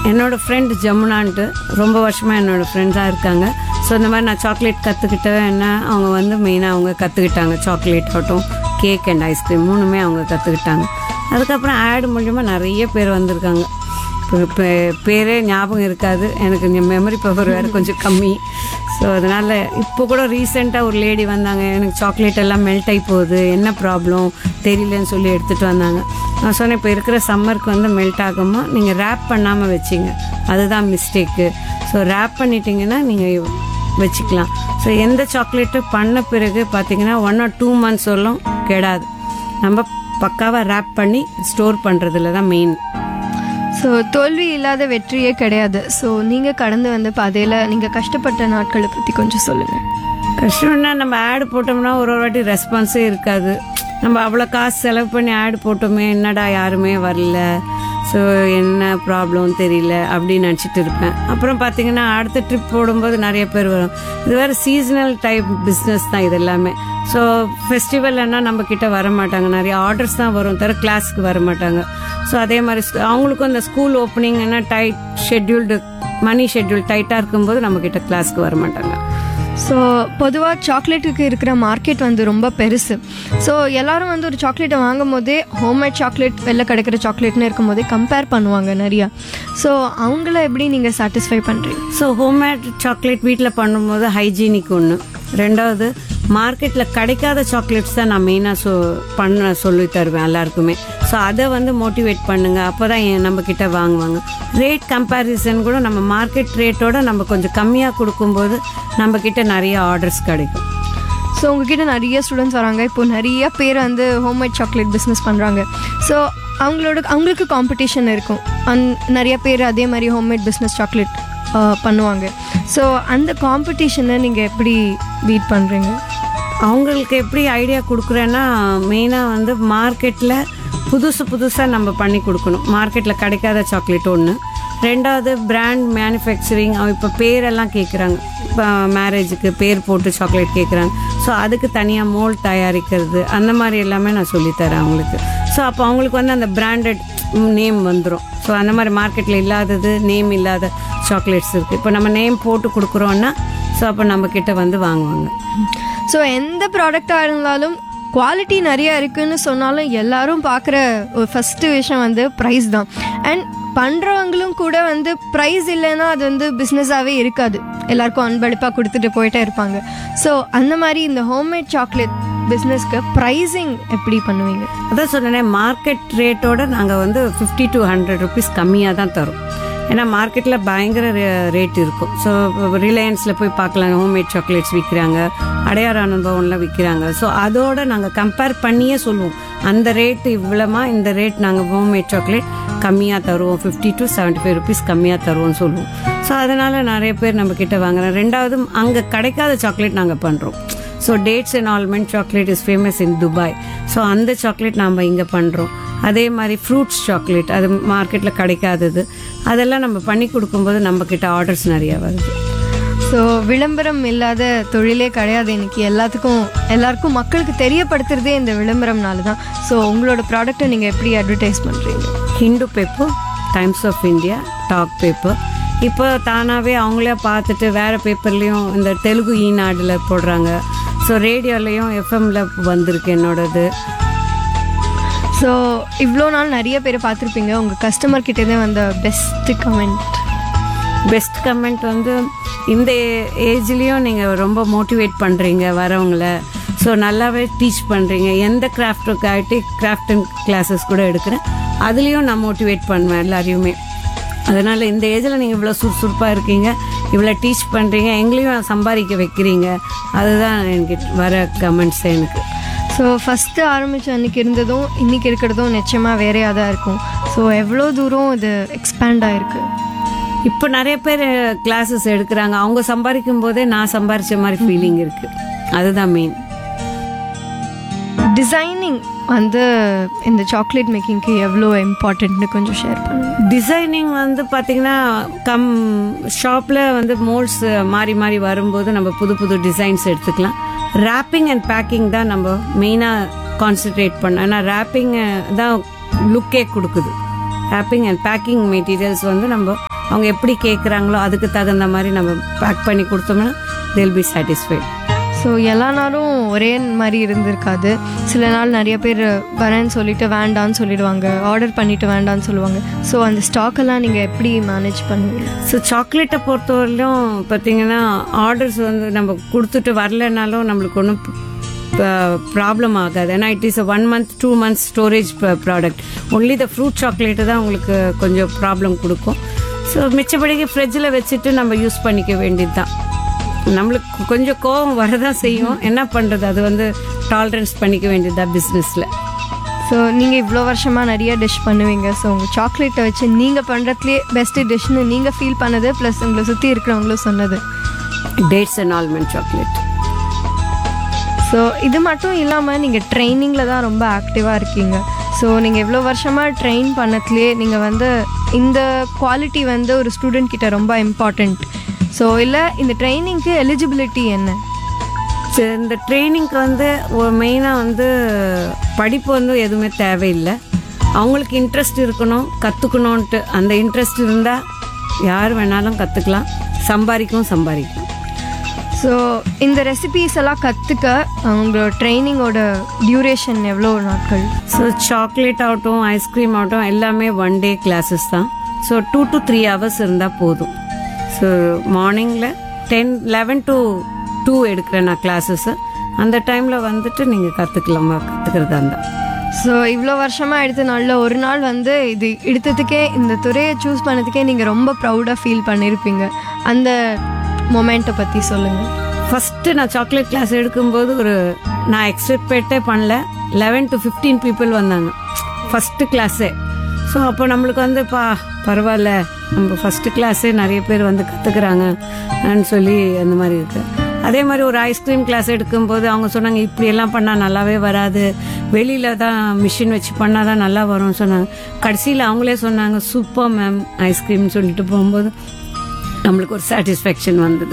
என்னோட ஃப்ரெண்ட் ஜமுனான்ட்டு ரொம்ப வருஷமாக என்னோட ஃப்ரெண்ட்ஸாக இருக்காங்க ஸோ இந்த மாதிரி நான் சாக்லேட் கற்றுக்கிட்டேன்னா அவங்க வந்து மெயினாக அவங்க கற்றுக்கிட்டாங்க சாக்லேட் ஆகட்டும் கேக் அண்ட் ஐஸ்கிரீம் மூணுமே அவங்க கற்றுக்கிட்டாங்க அதுக்கப்புறம் ஆட் மூலியமாக நிறைய பேர் வந்திருக்காங்க இப்போ பே- பேரே ஞாபகம் இருக்காது எனக்கு மெமரி பவர் வேறு கொஞ்சம் கம்மி ஸோ அதனால் இப்போ கூட ரீசெண்டாக ஒரு லேடி வந்தாங்க எனக்கு சாக்லேட் எல்லாம் மெல்ட் ஆகி போகுது என்ன ப்ராப்ளம் தெரியலன்னு சொல்லி எடுத்துகிட்டு வந்தாங்க நான் சொன்னேன் இப்போ இருக்கிற சம்மருக்கு வந்து மெல்ட் ஆகாமல் நீங்கள் ரேப் பண்ணாமல் வச்சிங்க அதுதான் மிஸ்டேக்கு ஸோ ரேப் பண்ணிட்டீங்கன்னா நீங்கள் வச்சுக்கலாம் ஸோ எந்த சாக்லேட்டும் பண்ண பிறகு பார்த்தீங்கன்னா ஒன் ஆர் டூ மந்த்ஸ் வரலும் கெடாது நம்ம பக்காவாக ரேப் பண்ணி ஸ்டோர் பண்ணுறதுல தான் மெயின் ஸோ தோல்வி இல்லாத வெற்றியே கிடையாது ஸோ நீங்கள் கடந்து வந்த பாதையில் நீங்கள் கஷ்டப்பட்ட நாட்களை பற்றி கொஞ்சம் சொல்லுங்கள் கஷ்டம்னா நம்ம ஆடு போட்டோம்னா ஒரு ஒரு வாட்டி ரெஸ்பான்ஸே இருக்காது நம்ம அவ்வளோ காசு செலவு பண்ணி ஆடு போட்டோமே என்னடா யாருமே வரல ஸோ என்ன ப்ராப்ளம் தெரியல அப்படின்னு நினச்சிட்டு இருப்பேன் அப்புறம் பார்த்தீங்கன்னா அடுத்த ட்ரிப் போடும்போது நிறைய பேர் வரும் இது வேறு சீசனல் டைப் பிஸ்னஸ் தான் இது எல்லாமே ஸோ ஃபெஸ்டிவல்னா நம்ம கிட்ட வர மாட்டாங்க நிறைய ஆர்டர்ஸ் தான் வரும் தவிர கிளாஸ்க்கு வர மாட்டாங்க ஸோ அதே மாதிரி ஸ்கூ- அவங்களுக்கும் இந்த ஸ்கூல் ஓப்பனிங்னா டைட் ஷெட்யூல்டு மணி ஷெட்யூல் டைட்டாக இருக்கும்போது நம்ம கிட்ட கிளாஸ்க்கு வர மாட்டாங்க ஸோ பொதுவாக சாக்லேட்டுக்கு இருக்கிற மார்க்கெட் வந்து ரொம்ப பெருசு ஸோ எல்லாரும் வந்து ஒரு சாக்லேட்டை வாங்கும் போதே ஹோம்மேட் சாக்லேட் வெளில கிடைக்கிற சாக்லேட்னு இருக்கும் போதே கம்பேர் பண்ணுவாங்க நிறையா ஸோ அவங்கள எப்படி நீங்கள் சாட்டிஸ்ஃபை பண்ணுறீங்க ஸோ ஹோம்மேட் சாக்லேட் வீட்டில் பண்ணும்போது ஹைஜீனிக் ஒன்று ரெண்டாவது மார்க்கெட்டில் கிடைக்காத சாக்லேட்ஸ் தான் நான் மெயினாக சொ பண்ண சொல்லி தருவேன் எல்லாருக்குமே ஸோ அதை வந்து மோட்டிவேட் பண்ணுங்க அப்போ தான் நம்ம கிட்ட வாங்குவாங்க ரேட் கம்பேரிசன் கூட நம்ம மார்க்கெட் ரேட்டோட நம்ம கொஞ்சம் கம்மியாக கொடுக்கும்போது நம்ம கிட்ட நிறைய ஆர்டர்ஸ் கிடைக்கும் ஸோ உங்ககிட்ட நிறைய ஸ்டூடெண்ட்ஸ் வராங்க இப்போ நிறைய பேர் வந்து ஹோம்மேட் சாக்லேட் பிஸ்னஸ் பண்ணுறாங்க ஸோ அவங்களோட அவங்களுக்கு காம்படிஷன் இருக்கும் அந் நிறைய பேர் அதே மாதிரி ஹோம்மேட் பிஸ்னஸ் சாக்லேட் பண்ணுவாங்க ஸோ அந்த காம்படிஷனை நீங்கள் எப்படி பீட் பண்ணுறீங்க அவங்களுக்கு எப்படி ஐடியா கொடுக்குறேன்னா மெயினாக வந்து மார்க்கெட்டில் புதுசு புதுசாக நம்ம பண்ணி கொடுக்கணும் மார்க்கெட்டில் கிடைக்காத சாக்லேட் ஒன்று ரெண்டாவது பிராண்ட் மேனுஃபேக்சரிங் இப்போ பேரெல்லாம் கேட்குறாங்க இப்போ மேரேஜுக்கு பேர் போட்டு சாக்லேட் கேட்குறாங்க ஸோ அதுக்கு தனியாக மோல்ட் தயாரிக்கிறது அந்த மாதிரி எல்லாமே நான் சொல்லித்தரேன் அவங்களுக்கு ஸோ அப்போ அவங்களுக்கு வந்து அந்த பிராண்டட் நேம் வந்துடும் ஸோ அந்த மாதிரி மார்க்கெட்டில் இல்லாதது நேம் இல்லாத சாக்லேட்ஸ் இருக்குது இப்போ நம்ம நேம் போட்டு கொடுக்குறோன்னா ஸோ அப்போ நம்ம கிட்ட வந்து வாங்குவாங்க ஸோ எந்த ப்ராடக்டாக இருந்தாலும் குவாலிட்டி நிறைய இருக்குன்னு சொன்னாலும் எல்லாரும் பார்க்குற ஒரு ஃபஸ்ட்டு விஷயம் வந்து ப்ரைஸ் தான் அண்ட் பண்ணுறவங்களும் கூட வந்து ப்ரைஸ் இல்லைன்னா அது வந்து பிஸ்னஸாகவே இருக்காது எல்லாருக்கும் அன்பளிப்பாக கொடுத்துட்டு போயிட்டே இருப்பாங்க ஸோ அந்த மாதிரி இந்த ஹோம்மேட் சாக்லேட் பிஸ்னஸ்க்கு ப்ரைஸிங் எப்படி பண்ணுவீங்க அதான் சொன்னேன் மார்க்கெட் ரேட்டோட நாங்கள் வந்து ஃபிஃப்டி டு ஹண்ட்ரட் ருபீஸ் கம்மியாக தான் தரோம் ஏன்னா மார்க்கெட்டில் பயங்கர ரேட் இருக்கும் ஸோ ரிலையன்ஸில் போய் பார்க்கலாம் ஹோம்மேட் சாக்லேட்ஸ் விற்கிறாங்க அடையார் அனுபவம்லாம் விற்கிறாங்க ஸோ அதோட நாங்கள் கம்பேர் பண்ணியே சொல்லுவோம் அந்த ரேட் இவ்வளோமா இந்த ரேட் நாங்கள் ஹோம்மேட் சாக்லேட் கம்மியாக தருவோம் fifty to seventy five rupees கம்மியாக தருவோம்னு சொல்லுவோம் ஸோ அதனால் நிறைய பேர் நம்ம கிட்ட வாங்குறோம் ரெண்டாவது அங்கே கிடைக்காத சாக்லேட் நாங்கள் பண்ணுறோம் so dates and almond chocolate is famous in Dubai so அந்த சாக்லேட் நாம் இங்கே பண்ணுறோம் அதே மாதிரி ஃப்ரூட்ஸ் சாக்லேட் அது மார்க்கெட்டில் கிடைக்காதது அதெல்லாம் நம்ம பண்ணி கொடுக்கும்போது நம்ம கிட்ட ஆர்டர்ஸ் நிறைய வருது ஸோ விளம்பரம் இல்லாத தொழிலே கிடையாது இன்னைக்கு எல்லாத்துக்கும் எல்லாருக்கும் மக்களுக்கு தெரியப்படுத்துறதே இந்த விளம்பரம்னால தான் ஸோ உங்களோட ப்ராடக்ட்டை நீங்கள் எப்படி அட்வர்டைஸ் பண்ணுறீங்க Hindu paper Times of India டாக் பேப்பர் இப்போ தானாகவே அவங்களே பார்த்துட்டு வேறு பேப்பர்லேயும் இந்த தெலுங்கு ஈநாடில் போடுறாங்க ஸோ ரேடியோலையும் எஃப்எம்ல வந்திருக்கு என்னோடது ஸோ இவ்வளோ நாள் நிறைய பேர் பார்த்துருப்பீங்க உங்கள் கஸ்டமர் கிட்டேருந்தே வந்த பெஸ்ட் கமெண்ட் பெஸ்ட் கமெண்ட் வந்து இந்த ஏஜ்லேயும் நீங்கள் ரொம்ப மோட்டிவேட் பண்ணுறீங்க வரவங்கள ஸோ நல்லாவே டீச் பண்ணுறீங்க எந்த கிராஃப்ட்டுக்கு ஆகிட்டு கிராஃப்ட் கிளாஸஸ் கூட எடுக்கிறேன் அதுலேயும் நான் மோட்டிவேட் பண்ணுவேன் எல்லாரையுமே அதனால் இந்த ஏஜில் நீங்கள் இவ்வளோ சுறுசுறுப்பாக இருக்கீங்க இவ்வளோ டீச் பண்ணுறீங்க எங்களையும் சம்பாதிக்க வைக்கிறீங்க அதுதான் எனக்கு வர கமெண்ட்ஸ் எனக்கு ஸோ ஃபஸ்ட்டு ஆரம்பித்த அன்னைக்கு இருந்ததும் இன்னைக்கு இருக்கிறதும் நிச்சயமாக வேறையாக தான் இருக்கும் ஸோ எவ்வளோ தூரம் இது எக்ஸ்பேண்ட் ஆயிருக்கு இப்போ நிறைய பேர் கிளாஸஸ் எடுக்கிறாங்க அவங்க சம்பாதிக்கும் போதே நான் சம்பாரிச்ச மாதிரி ஃபீலிங் இருக்குது அதுதான் மெயின் டிசைனிங் வந்து இந்த சாக்லேட் மேக்கிங்க்கு எவ்வளோ இம்பார்ட்டன்ட்னு கொஞ்சம் ஷேர் பண்ணுங்க டிசைனிங் வந்து பார்த்தீங்கன்னா கம் ஷாப்பில் வந்து மோல்ட்ஸ் மாறி மாறி வரும்போது நம்ம புது புது டிசைன்ஸ் எடுத்துக்கலாம் ரேப்பிங் அண்ட் பேக்கிங் தான் நம்ம மெயினாக கான்சென்ட்ரேட் பண்ணோம் ஏன்னா ரேப்பிங் தான் லுக்கே கொடுக்குது ரேப்பிங் அண்ட் பேக்கிங் மெட்டீரியல்ஸ் வந்து நம்ம அவங்க எப்படி கேட்குறாங்களோ அதுக்கு தகுந்த மாதிரி நம்ம பேக் பண்ணி கொடுத்தோம்னா they'll பி சாட்டிஸ்ஃபைட் ஸோ எல்லா நாளும் ஒரே மாதிரி இருந்திருக்காது சில நாள் நிறைய பேர் வரேன்னு சொல்லிட்டு வேண்டான்னு சொல்லிடுவாங்க ஆர்டர் பண்ணிட்டு வேண்டான்னு சொல்லுவாங்க ஸோ அந்த ஸ்டாக் எல்லாம் நீங்கள் எப்படி மேனேஜ் பண்ணுவீங்க ஸோ சாக்லேட்டை பொறுத்தவரையிலும் பார்த்தீங்கன்னா ஆர்டர்ஸ் வந்து நம்ம கொடுத்துட்டு வரலைனாலும் நம்மளுக்கு ஒன்றும் ப்ராப்ளம் ஆகாது ஏன்னா it is one month two months storage product only the fruit chocolate தான் உங்களுக்கு கொஞ்சம் ப்ராப்ளம் கொடுக்கும் ஸோ மிச்சப்படிக்கு ஃப்ரிட்ஜில் வச்சுட்டு நம்ம யூஸ் பண்ணிக்க வேண்டியது தான் நம்மளுக்கு கொஞ்சம் கோவம் வரதான் செய்யும் என்ன பண்ணுறது அது வந்து டாலரன்ஸ் பண்ணிக்க வேண்டியது தான் பிஸ்னஸில் ஸோ நீங்கள் இவ்வளோ வருஷமாக நிறைய டிஷ் பண்ணுவீங்க ஸோ உங்கள் சாக்லேட்டை வச்சு நீங்கள் பண்ணுறதுலேயே பெஸ்ட்டு டிஷ்னு நீங்கள் ஃபீல் பண்ணது ப்ளஸ் உங்களை சுற்றி இருக்கிறவங்களும் சொன்னது dates and almond chocolate so இது மட்டும் இல்லாமல் நீங்கள் ட்ரைனிங்கில் தான் ரொம்ப ஆக்டிவாக இருக்கீங்க ஸோ நீங்கள் இவ்வளோ வருஷமாக ட்ரெயின் பண்ணதுலேயே நீங்கள் வந்து இந்த குவாலிட்டி வந்து ஒரு ஸ்டூடெண்ட் கிட்ட ரொம்ப இம்பார்ட்டண்ட் ஸோ இல்லை இந்த ட்ரைனிங்க்கு எலிஜிபிலிட்டி என்ன சரி, இந்த ட்ரைனிங்க்கு வந்து மெயினாக வந்து படிப்பு வந்து எதுவுமே தேவையில்லை அவங்களுக்கு இன்ட்ரெஸ்ட் இருக்கணும் கற்றுக்கணுன்ட்டு அந்த இன்ட்ரெஸ்ட் இருந்தால் யார் வேணாலும் கற்றுக்கலாம் சம்பாதிக்கவும் சம்பாதிக்கும் ஸோ இந்த ரெசிபீஸ் எல்லாம் கற்றுக்க உங்களோட ட்ரைனிங்கோட டியூரேஷன் எவ்வளோ நாட்கள் ஸோ சாக்லேட் ஆகட்டும் ஐஸ்கிரீம் ஆகட்டும் எல்லாமே ஒன் டே கிளாஸஸ் தான் so two to three hours இருந்தால் போதும் ஸோ மார்னிங்கில் டென் லெவன் டு டூ எடுக்கிறேன் நான் கிளாஸஸ் அந்த டைமில் வந்துட்டு நீங்கள் கற்றுக்கலாம் கற்றுக்கிறதா இருந்தால் ஸோ இவ்வளோ வருஷமாக எடுத்த நாளில் ஒரு நாள் வந்து இது எடுத்ததுக்கே இந்த துறையை சூஸ் பண்ணதுக்கே நீங்கள் ரொம்ப ப்ரௌடாக ஃபீல் பண்ணியிருப்பீங்க அந்த மொமெண்ட்டை பற்றி சொல்லுங்கள் ஃபஸ்ட்டு நான் சாக்லேட் கிளாஸ் எடுக்கும்போது ஒரு நான் எக்ஸ்பெக்டே பண்ணல லெவன் டு ஃபிஃப்டீன் பீப்புள் வந்தாங்க ஃபஸ்ட்டு கிளாஸே ஸோ அப்போ நம்மளுக்கு வந்து பா பரவாயில்ல நம்ம ஃபஸ்ட்டு கிளாஸே நிறைய பேர் வந்து கற்றுக்குறாங்கன்னு சொல்லி அந்த மாதிரி இருக்கு அதே மாதிரி ஒரு ஐஸ்கிரீம் கிளாஸ் எடுக்கும்போது அவங்க சொன்னாங்க இப்படி எல்லாம் பண்ணால் நல்லாவே வராது வெளியில தான் மிஷின் வச்சு பண்ணால் தான் நல்லா வரும்னு சொன்னாங்க கடைசியில் அவங்களே சொன்னாங்க சூப்பர் மேம் ஐஸ்கிரீம்னு சொல்லிட்டு போகும்போது நம்மளுக்கு ஒரு சாட்டிஸ்ஃபேக்ஷன் வந்தது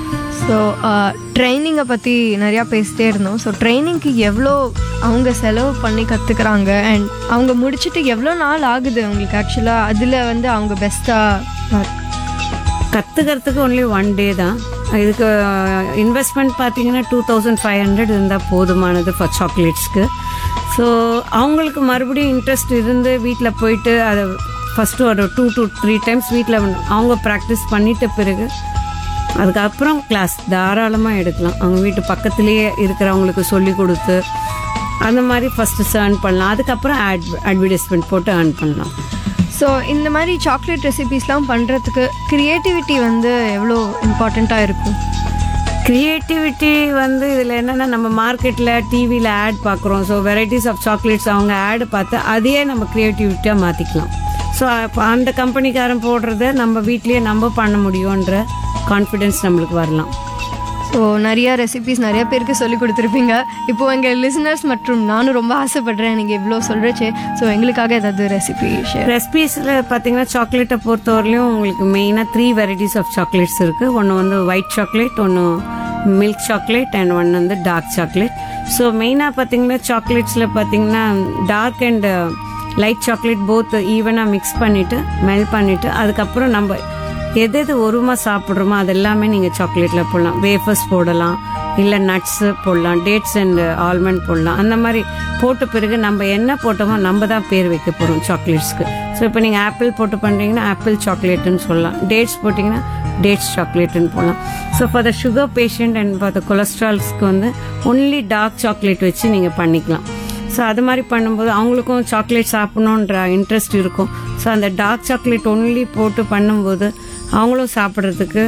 ஸோ ட்ரைனிங்கை பற்றி நிறையா பேசிட்டே இருந்தோம் ஸோ ட்ரைனிங்க்கு எவ்வளோ அவங்க செலவு பண்ணி கற்றுக்குறாங்க அண்ட் அவங்க முடிச்சுட்டு எவ்வளோ நாள் ஆகுது அவங்களுக்கு ஆக்சுவலாக அதில் வந்து அவங்க பெஸ்ட்டாக கற்றுக்கிறதுக்கு ஒன்லி ஒன் டே தான் இதுக்கு இன்வெஸ்ட்மெண்ட் பார்த்தீங்கன்னா டூ தௌசண்ட் ஃபைவ் ஹண்ட்ரட் இருந்தால் போதுமானது ஃபார் சாக்லேட்ஸ்க்கு ஸோ அவங்களுக்கு மறுபடியும் இன்ட்ரெஸ்ட் இருந்து வீட்டில் போயிட்டு அதை ஃபஸ்ட்டு ஒரு டூ டு த்ரீ டைம்ஸ் வீட்டில் அவங்க ப்ராக்டிஸ் பண்ணிட்ட பிறகு அதுக்கப்புறம் கிளாஸ் தாராளமாக எடுக்கலாம் அவங்க வீட்டு பக்கத்துலேயே இருக்கிறவங்களுக்கு சொல்லி கொடுத்து அந்த மாதிரி ஃபஸ்ட்டு ஏர்ன் பண்ணலாம் அதுக்கப்புறம் ஆட் அட்வர்டைஸ்மெண்ட் போட்டு ஏர்ன் பண்ணலாம் ஸோ இந்த மாதிரி சாக்லேட் ரெசிபீஸ்லாம் பண்ணுறதுக்கு க்ரியேட்டிவிட்டி வந்து எவ்வளோ இம்பார்ட்டண்ட்டாக இருக்கும் க்ரியேட்டிவிட்டி வந்து இதில் என்னென்னா நம்ம மார்க்கெட்டில் டிவியில் ஆட் பார்க்குறோம் ஸோ வெரைட்டிஸ் ஆஃப் சாக்லேட்ஸ் அவங்க ஆட் பார்த்து அதையே நம்ம க்ரியேட்டிவிட்டியாக மாற்றிக்கலாம் ஸோ அப்போ அந்த கம்பெனிக்காரன் போடுறத நம்ம வீட்லேயே நம்ம பண்ண முடியுன்ற கான்ஃபிடென்ஸ் நம்மளுக்கு வரலாம் ஸோ நிறைய ரெசிபீஸ் நிறைய பேருக்கு சொல்லி கொடுத்துருப்பீங்க இப்போ எங்கள் லிசனர்ஸ் மற்றும் நானும் ரொம்ப ஆசைப்படுறேன் நீங்கள் இவ்வளோ சொல்கிறச்சே ஸோ எங்களுக்காக ஏதாவது ரெசிபி ஷேர் ரெசிபீஸில் பார்த்தீங்கன்னா சாக்லேட்டை பொறுத்தவரையிலும் உங்களுக்கு மெயினாக த்ரீ வெரைட்டிஸ் ஆஃப் சாக்லேட்ஸ் இருக்குது ஒன்று வந்து ஒயிட் சாக்லேட் ஒன்று மில்க் சாக்லேட் அண்ட் ஒன்று வந்து டார்க் சாக்லேட் ஸோ மெயினாக பார்த்தீங்கன்னா சாக்லேட்ஸில் பார்த்தீங்கன்னா dark and light chocolate both ஈவனாக மிக்ஸ் பண்ணிவிட்டு மெல்ட் பண்ணிவிட்டு அதுக்கப்புறம் நம்ம எது எது ஒருமா சாப்பிட்றோமோ அது எல்லாமே நீங்கள் சாக்லேட்டில் போடலாம் வேஃபர்ஸ் போடலாம் இல்லை நட்ஸு போடலாம் டேட்ஸ் அண்ட் ஆல்மண்ட் போடலாம் அந்த மாதிரி போட்ட பிறகு நம்ம என்ன போட்டோமோ நம்ம தான் பேர் வைக்க போகிறோம் சாக்லேட்ஸ்க்கு ஸோ இப்போ நீங்கள் ஆப்பிள் போட்டு பண்ணுறீங்கன்னா ஆப்பிள் சாக்லேட்டுன்னு சொல்லலாம் டேட்ஸ் போட்டிங்கன்னா டேட்ஸ் சாக்லேட்டுன்னு போடலாம் so for the sugar patient and for the கொலஸ்ட்ரால்ஸ்க்கு வந்து ஒன்லி டார்க் சாக்லேட் வச்சு நீங்கள் பண்ணிக்கலாம் ஸோ அது மாதிரி பண்ணும்போது அவங்களுக்கும் சாக்லேட் சாப்பிடணுன்ற இன்ட்ரெஸ்ட் இருக்கும் ஸோ அந்த டார்க் சாக்லேட் ஒன்லி போட்டு பண்ணும்போது அவங்களும் சாப்பிட்றதுக்கு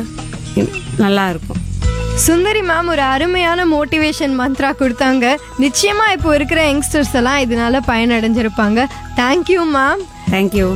நல்லா இருக்கும் சுந்தரி மேம் ஒரு அருமையான மோட்டிவேஷன் மந்த்ரா கொடுத்தாங்க நிச்சயமா இப்போ இருக்கிற யங்ஸ்டர்ஸ் எல்லாம் இதனால பயனடைஞ்சிருப்பாங்க தேங்க்யூ மேம் தேங்க்யூ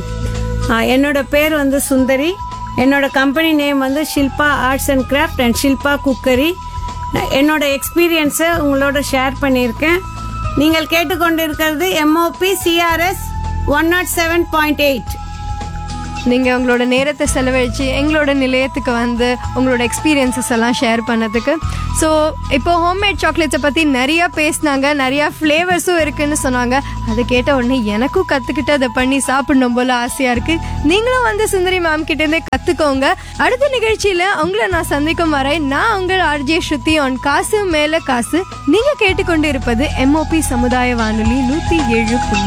என்னோட பேர் வந்து சுந்தரி என்னோட கம்பெனி நேம் வந்து Shilpa arts and craft and Shilpa cookery என்னோட எக்ஸ்பீரியன்ஸை உங்களோட ஷேர் பண்ணியிருக்கேன் நீங்கள் கேட்டுக்கொண்டிருக்கிறது MOP CRS one nought seven point eight நீங்கள் உங்களோட நேரத்தை செலவழித்து எங்களோட நிலையத்துக்கு வந்து உங்களோட எக்ஸ்பீரியன்சஸ் எல்லாம் ஷேர் பண்ணதுக்கு ஸோ இப்போ ஹோம்மேட் சாக்லேட்ஸை பற்றி நிறையா பேசினாங்க நிறையா ஃப்ளேவர்ஸும் இருக்குன்னு சொன்னாங்க அதை கேட்ட உடனே எனக்கும் கற்றுக்கிட்டு அதை பண்ணி சாப்பிடணும் போல ஆசையாக இருக்குது நீங்களும் வந்து சுந்தரி மேம் கிட்டேருந்தே கற்றுக்கோங்க அடுத்த நிகழ்ச்சியில் உங்களை நான் சந்திக்கும் வரை நான் உங்கள் ஆர்ஜே ஸ்ருதி ஆன் காசு மேலே காசு நீங்கள் கேட்டுக்கொண்டு இருப்பது எம்ஓபி சமுதாய வானொலி நூற்றி ஏழு புள்ளி